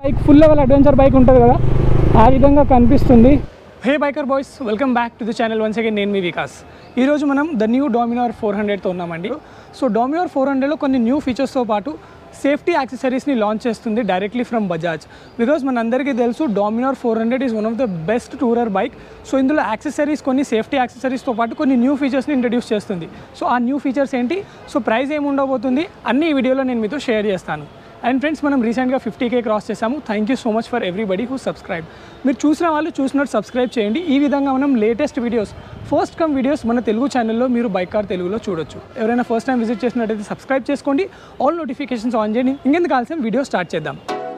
bike full level adventure bike ఉంటుంది కదా ఆ విధంగా కనిపిస్తుంది hey biker boys welcome back to the channel once again నేను మీ వికాస్ ఈరోజు మనం ద న్యూ డామినార్ ఫోర్ హండ్రెడ్తో ఉన్నామండి సో డామినార్ ఫోర్ హండ్రెడ్లో కొన్ని న్యూ ఫీచర్స్తో పాటు సేఫ్టీ యాక్సెసరీస్ని లాంచ్ చేస్తుంది డైరెక్ట్లీ ఫ్రమ్ బజాజ్ బికాజ్ మన అందరికీ తెలుసు Dominar four hundred is one of the best tourer bike so ఇందులో యాక్సెసరీస్ కొన్ని సేఫ్టీ యాక్సెసరీస్తో పాటు కొన్ని న్యూ ఫీచర్స్ని ఇంట్రడ్యూస్ చేస్తుంది సో ఆ న్యూ ఫీచర్స్ ఏంటి సో ప్రైస్ ఏమి ఉండబోతుంది అన్ని ఈ వీడియోలో నేను మీతో షేర్ చేస్తాను అండ్ ఫ్రెండ్స్ మనం రీసెంట్గా ఫిఫ్టీ కే క్రాస్ చేసాము thank you so much for everybody who subscribe మీరు చూసిన వాళ్ళు చూసినట్టు సబ్స్క్రైబ్ చేయండి ఈ విధంగా మనం latest videos first come videos మన తెలుగు ఛానల్లో మీరు బైక్ కార్ తెలుగులో చూడొచ్చు ఎవరైనా ఫస్ట్ టైం విజిట్ చేసినట్టయితే సబ్స్క్రైబ్ చేసుకోండి ఆల్ నోటిఫికేషన్స్ ఆన్ చేయండి ఇంకెందుకు ఆలస్యం వీడియో స్టార్ట్ చేద్దాం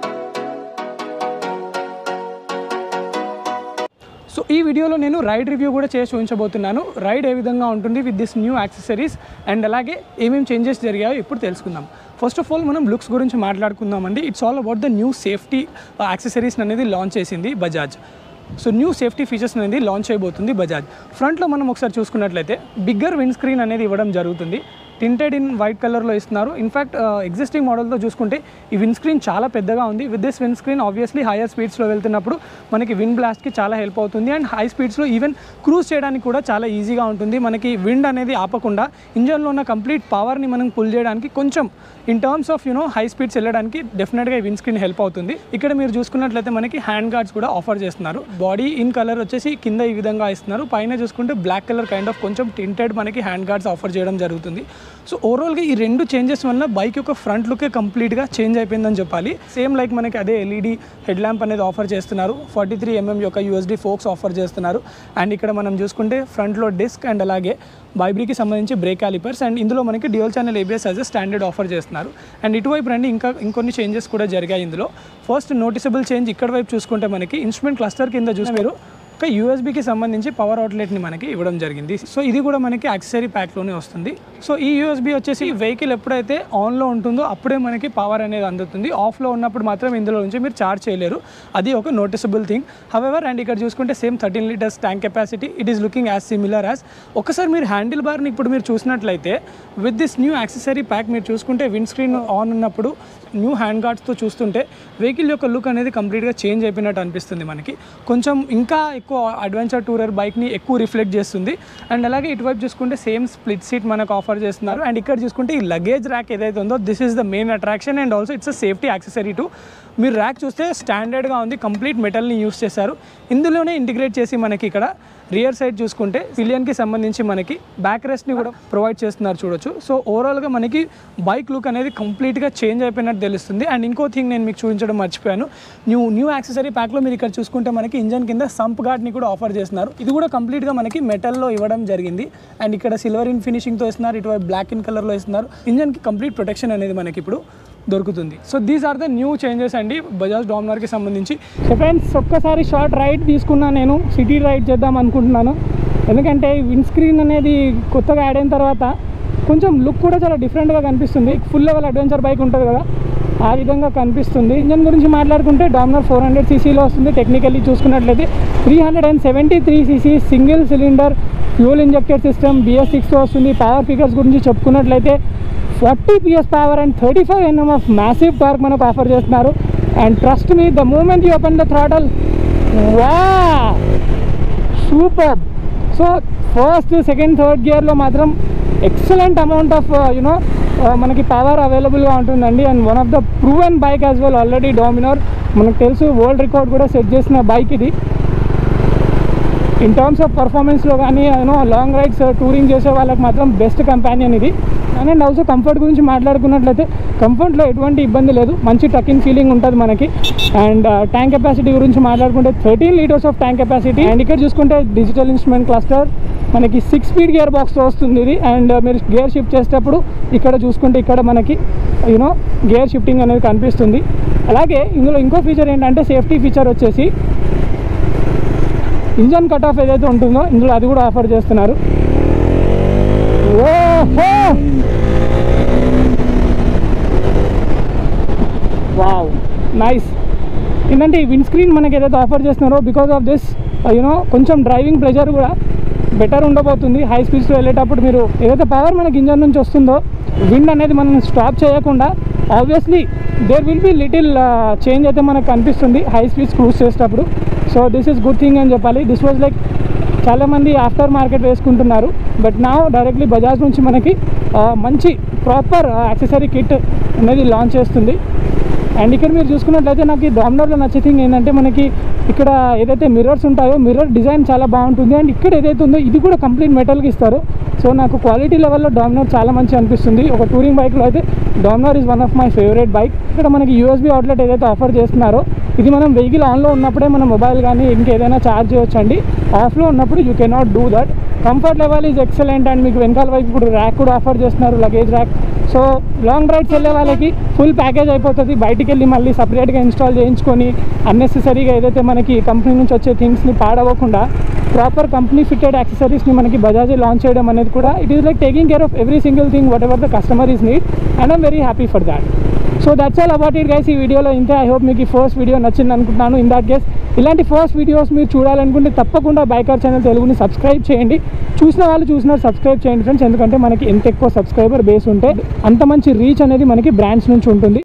సో ఈ వీడియోలో నేను రైడ్ రివ్యూ కూడా చేసి చూపించబోతున్నాను రైడ్ ఏ విధంగా ఉంటుంది with this new accessories and అలాగే ఏమేమి చేంజెస్ జరిగాయో ఇప్పుడు తెలుసుకుందాం ఫస్ట్ ఆఫ్ ఆల్ మనం లుక్స్ గురించి మాట్లాడుకుందామండి it's all about the new safety accessories అనేది లాంచ్ చేసింది Bajaj so new safety features అనేది లాంచ్ అయిపోతుంది బజాజ్ ఫ్రంట్లో మనం ఒకసారి చూసుకున్నట్లయితే బిగ్గర్ విండ్ స్క్రీన్ అనేది ఇవ్వడం జరుగుతుంది టింటెడ్ ఇన్ వైట్ కలర్లో ఇస్తున్నారు ఇన్ఫాక్ట్ ఎగ్జిస్టింగ్ మోడల్తో చూసుకుంటే ఈ విండ్ స్క్రీన్ చాలా పెద్దగా ఉంది with this wind screen obviously higher స్పీడ్స్లో వెళ్తున్నప్పుడు మనకి విండ్ బ్లాస్ట్కి చాలా హెల్ప్ అవుతుంది అండ్ హై స్పీడ్స్లో ఈవెన్ క్రూజ్ చేయడానికి కూడా చాలా ఈజీగా ఉంటుంది మనకి విండ్ అనేది ఆపకుండా ఇంజన్లో ఉన్న కంప్లీట్ పవర్ని మనం పుల్ చేయడానికి కొంచెం in terms of you know high speeds వెళ్ళడానికి డెఫినెట్గా విండ్ స్క్రీన్ హెల్ప్ అవుతుంది ఇక్కడ మీరు చూసుకున్నట్లయితే మనకి హ్యాండ్ గార్డ్స్ కూడా ఆఫర్ చేస్తున్నారు బాడీ ఇన్ కలర్ వచ్చేసి కింద ఈ విధంగా ఇస్తున్నారు పైన చూసుకుంటే బ్లాక్ కలర్ కైండ్ ఆఫ్ కొంచెం టింటెడ్ మనకి హ్యాండ్ గార్డ్స్ ఆఫర్ చేయడం జరుగుతుంది సో ఓవరాల్గా ఈ రెండు చేంజెస్ వల్ల బైక్ యొక్క ఫ్రంట్ లుకే కంప్లీట్గా చేంజ్ అయిపోయిందని చెప్పాలి సేమ్ లైక్ మనకి అదే ఎల్ఈడి హెడ్ ల్యాంప్ అనేది ఆఫర్ చేస్తున్నారు ఫార్టీ త్రీ ఎంఎం యొక్క యూఎస్డి ఫోక్స్ ఆఫర్ చేస్తున్నారు అండ్ ఇక్కడ మనం చూసుకుంటే ఫ్రంట్లో డిస్క్ అండ్ అలాగే బైబ్రీకి సంబంధించి బ్రేక్ కాలిపర్స్ అండ్ ఇందులో మనకి dual channel ABS as a standard offer చేస్తున్నారు అండ్ ఇటువైపు రండి ఇంకా ఇంకొన్ని చేంజెస్ కూడా జరిగాయి ఇందులో ఫస్ట్ నోటిసబుల్ చేంజ్ ఇక్కడ వైపు చూసుకుంటే మనకి ఇన్స్ట్రుమెంట్ క్లస్టర్ కింద చూసి మీరు ఒక యూఎస్బికి సంబంధించి పవర్ అవుట్లెట్ని మనకి ఇవ్వడం జరిగింది సో ఇది కూడా మనకి యాక్సెసరీ ప్యాక్లోనే వస్తుంది సో ఈ యూఎస్బి వచ్చేసి వెహికల్ ఎప్పుడైతే ఆన్లో ఉంటుందో అప్పుడే మనకి పవర్ అనేది అందుతుంది ఆఫ్లో ఉన్నప్పుడు మాత్రం ఇందులో నుంచి మీరు చార్జ్ చేయలేరు అది ఒక నోటిసబుల్ థింగ్ హవెవర్ అండ్ ఇక్కడ చూసుకుంటే same thirteen litres tank capacity it is looking as similar as ఒకసారి మీరు హ్యాండిల్ బార్ని ఇప్పుడు మీరు చూసినట్లయితే with this new accessory pack మీరు చూసుకుంటే విండ్ స్క్రీన్ ఆన్ ఉన్నప్పుడు న్యూ హ్యాండ్ గార్డ్స్తో చూస్తుంటే వెహికల్ యొక్క లుక్ అనేది కంప్లీట్గా చేంజ్ అయిపోయినట్టు అనిపిస్తుంది మనకి కొంచెం ఇంకా ఎక్కువ అడ్వెంచర్ టూరర్ బైక్ని ఎక్కువ రిఫ్లెక్ట్ చేస్తుంది అండ్ అలాగే ఇటువైపు చూసుకుంటే సేమ్ స్ప్లిట్ సీట్ మనకు ఆఫర్ చేస్తున్నారు అండ్ ఇక్కడ చూసుకుంటే ఈ లగేజ్ ర్యాక్ ఏదైతే ఉందో this is the main attraction and also it's a safety accessory too మీరు ర్యాక్ చూస్తే స్టాండర్డ్గా ఉంది కంప్లీట్ మెటల్ని యూస్ చేశారు ఇందులోనే ఇంటిగ్రేట్ చేసి మనకి ఇక్కడ రియర్ సైడ్ చూసుకుంటే పిలియన్కి సంబంధించి మనకి బ్యాక్ రెస్ట్ని కూడా ప్రొవైడ్ చేస్తున్నారు చూడొచ్చు సో ఓవరాల్గా మనకి బైక్ లుక్ అనేది కంప్లీట్గా చేంజ్ అయిపోయినట్టు తెలుస్తుంది అండ్ ఇంకో థింగ్ నేను మీకు చూపించడం మర్చిపోయాను న్యూ న్యూ యాక్సెసరీ ప్యాక్లో మీరు ఇక్కడ చూసుకుంటే మనకి ఇంజన్ కింద సంప్ గార్డ్ని కూడా ఆఫర్ చేస్తున్నారు ఇది కూడా కంప్లీట్గా మనకి మెటల్లో ఇవ్వడం జరిగింది అండ్ ఇక్కడ సిల్వర్ ఇన్ ఫినిషింగ్తో ఇస్తున్నారు ఇటువైపు బ్లాక్ ఇన్ కలర్లో ఇస్తున్నారు ఇంజన్కి కంప్లీట్ ప్రొటెక్షన్ అనేది మనకి ఇప్పుడు దొరుకుతుంది so these are the new changes అండి బజాజ్ డామినార్కి సంబంధించి సో ఫ్రెండ్స్ ఒక్కసారి షార్ట్ రైడ్ తీసుకున్నా నేను సిటీ రైడ్ చేద్దాం అనుకుంటున్నాను ఎందుకంటే విండ్ స్క్రీన్ అనేది కొత్తగా యాడ్ అయిన తర్వాత కొంచెం లుక్ కూడా చాలా డిఫరెంట్గా కనిపిస్తుంది ఫుల్ లెవెల్ అడ్వెంచర్ బైక్ ఉంటుంది కదా ఆ విధంగా కనిపిస్తుంది ఇంజన్ గురించి మాట్లాడుకుంటే డామినార్ ఫోర్ హండ్రెడ్ సీసీలో వస్తుంది టెక్నికల్లీ చూసుకున్నట్లయితే three hundred and seventy three CC single cylinder fuel injected system BS సిక్స్తో వస్తుంది పవర్ ఫిగర్స్ గురించి చెప్పుకున్నట్లయితే forty PS power and thirty five NM of massive torque మనకు ఆఫర్ చేస్తున్నారు and trust me the moment you open the throttle వా super so first second third గియర్లో మాత్రం excellent amount of you know మనకి power అవైలబుల్గా ఉంటుందండి and one of the proven bike as well already Dominar మనకు తెలుసు వరల్డ్ రికార్డ్ కూడా set చేసిన బైక్ ఇది ఇన్ టర్మ్స్ ఆఫ్ పర్ఫార్మెన్స్లో కానీ యూనో లాంగ్ రైడ్స్ టూరింగ్ చేసే వాళ్ళకి మాత్రం బెస్ట్ కంపానియన్ ఇది అండ్ ఆల్సో కంఫర్ట్ గురించి మాట్లాడుకున్నట్లయితే కంఫర్ట్లో ఎటువంటి ఇబ్బంది లేదు మంచి టకింగ్ ఫీలింగ్ ఉంటుంది మనకి అండ్ ట్యాంక్ కెపాసిటీ గురించి మాట్లాడుకుంటే thirteen litres of tank capacity and ఇక్కడ చూసుకుంటే డిజిటల్ ఇన్స్ట్రుమెంట్ క్లస్టర్ మనకి సిక్స్ స్పీడ్ గేర్ బాక్స్తో వస్తుంది ఇది అండ్ మీరు గేర్ షిఫ్ట్ చేసేటప్పుడు ఇక్కడ చూసుకుంటే ఇక్కడ మనకి యూనో గేర్ షిఫ్టింగ్ అనేది కనిపిస్తుంది అలాగే ఇందులో ఇంకో ఫీచర్ ఏంటంటే సేఫ్టీ ఫీచర్ వచ్చేసి ఇంజన్ కట్ ఆఫ్ ఏదైతే ఉంటుందో ఇందులో అది కూడా ఆఫర్ చేస్తున్నారు ఓహో వావ్ నైస్ ఏంటంటే ఈ విండ్ స్క్రీన్ మనకి ఏదైతే ఆఫర్ చేస్తున్నారో బికాస్ ఆఫ్ దిస్ యూనో కొంచెం డ్రైవింగ్ ప్రెజర్ కూడా బెటర్ ఉండబోతుంది హై స్పీడ్స్లో వెళ్ళేటప్పుడు మీరు ఏదైతే పవర్ మనకి ఇంజన్ నుంచి వస్తుందో విండ్ అనేది మనం స్టాప్ చేయకుండా obviously there will be little change అయితే మనకు కనిపిస్తుంది హై స్పీడ్ క్రూజ్ చేసేటప్పుడు so this is good thing అని చెప్పాలి దిస్ వాజ్ లైక్ చాలామంది ఆఫ్టర్ మార్కెట్ వేసుకుంటున్నారు బట్ నా డైరెక్ట్లీ బజాజ్ నుంచి మనకి ఆ, మంచి ప్రాపర్ యాక్సెసరీ కిట్ అనేది లాంచ్ చేస్తుంది అండ్ ఇక్కడ మీరు చూసుకున్నట్లయితే నాకు ఈ డామినర్లో నచ్చే థింగ్ ఏంటంటే మనకి ఇక్కడ ఏదైతే మిర్రర్స్ ఉంటాయో మిర్రర్ డిజైన్ చాలా బాగుంటుంది అండ్ ఇక్కడ ఏదైతే ఉందో ఇది కూడా కంప్లీట్ మెటల్కి ఇస్తారు సో నాకు క్వాలిటీ లెవెల్లో డామినర్ చాలా మంచి అనిపిస్తుంది ఒక టూరింగ్ బైక్లో అయితే Dominar is one of my favourite bike ఇక్కడ మనకి యూఎస్బీ అవుట్లెట్ ఏదైతే ఆఫర్ చేస్తున్నారో ఇది మనం వెహికల్ ఆన్లో ఉన్నప్పుడే మన మొబైల్ కానీ ఇంకేదైనా ఛార్జ్ చేయొచ్చు అండి ఆఫ్లో ఉన్నప్పుడు you cannot do that comfort level is excellent and మీకు వెనకాల వైపు ఇప్పుడు ర్యాక్ కూడా ఆఫర్ చేస్తున్నారు luggage rack so long drives వెళ్ళే వాళ్ళకి ఫుల్ ప్యాకేజ్ అయిపోతుంది బయటికి వెళ్ళి మళ్ళీ సపరేట్గా ఇన్స్టాల్ చేయించుకొని అన్నెసెసరీగా ఏదైతే మనకి కంపెనీ నుంచి వచ్చే థింగ్స్ని పాడవకుండా ప్రాపర్ కంపెనీ ఫిటెడ్ యాక్సెసరీస్ని మనకి బజాజ్ లాంచ్ చేయడం అనేది కూడా it is like taking care of every single thing whatever the customer is need and I'm very happy for that so that's all about it guys ఈ వీడియోలో ఇంతే I hope మీకు ఈ first video నచ్చింది అనుకుంటున్నాను in that case ఇలాంటి first videos మీరు చూడాలనుకుంటే తప్పకుండా బైకర్ ఛానల్ తెలుగుని సబ్స్క్రైబ్ చేయండి చూసిన వాళ్ళు చూసినారు సబ్స్క్రైబ్ చేయండి ఫ్రెండ్స్ ఎందుకంటే మనకి ఎంత ఎక్కువ సబ్స్క్రైబర్ బేస్ ఉంటే అంత మంచి రీచ్ అనేది మనకి బ్రాండ్స్ నుంచి ఉంటుంది